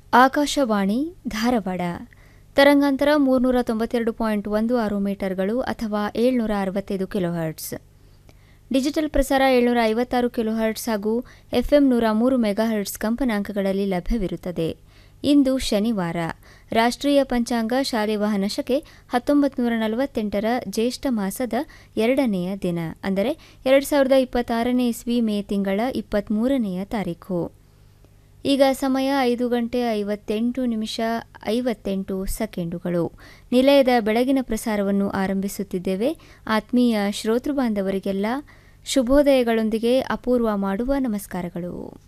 ಆಕಾಶವಾಣಿ ಧಾರವಾಡ ತರಂಗಾಂತರ ಮೂರ್ನೂರ ತೊಂಬತ್ತೆರಡು ಪಾಯಿಂಟ್ ಒಂದು ಆರು ಮೀಟರ್ಗಳು ಅಥವಾ ಏಳ್ನೂರ ಅರವತ್ತೈದು ಕಿಲೋಹರ್ಟ್ಸ್ ಡಿಜಿಟಲ್ ಪ್ರಸಾರ ಏಳ್ನೂರ ಐವತ್ತಾರು ಕಿಲೋಹರ್ಟ್ಸ್ ಹಾಗೂ ಎಫ್ಎಂ ನೂರ ಮೂರು ಮೆಗಾಹರ್ಟ್ಸ್ ಕಂಪನಾಂಕಗಳಲ್ಲಿ ಲಭ್ಯವಿರುತ್ತದೆ ಇಂದು ಶನಿವಾರ ರಾಷ್ಟ್ರೀಯ ಪಂಚಾಂಗ ಶಾಲೆ ವಾಹನಶಕೆ ಹತ್ತೊಂಬತ್ತು ನೂರ ನಲವತ್ತೆಂಟರ ಜ್ಯೇಷ್ಠ ಮಾಸದ ಎರಡನೆಯ ದಿನ ಅಂದರೆ ಎರಡು ಸಾವಿರದ ಇಪ್ಪತ್ತಾರನೇ ಇಸ್ವಿ ಮೇ ತಿಂಗಳ ಇಪ್ಪತ್ತ್ಮೂರನೆಯ ತಾರೀಖು ಈಗ ಸಮಯ ಐದು ಗಂಟೆ ಐವತ್ತೆಂಟು ನಿಮಿಷ ಐವತ್ತೆಂಟು ಸೆಕೆಂಡುಗಳು ನಿಲಯದ ಬೆಳಗಿನ ಪ್ರಸಾರವನ್ನು ಆರಂಭಿಸುತ್ತಿದ್ದೇವೆ ಆತ್ಮೀಯ ಶ್ರೋತೃ ಬಾಂಧವರಿಗೆಲ್ಲ ಶುಭೋದಯಗಳೊಂದಿಗೆ ಅಪೂರ್ವ ಮಾಡುವ ನಮಸ್ಕಾರಗಳು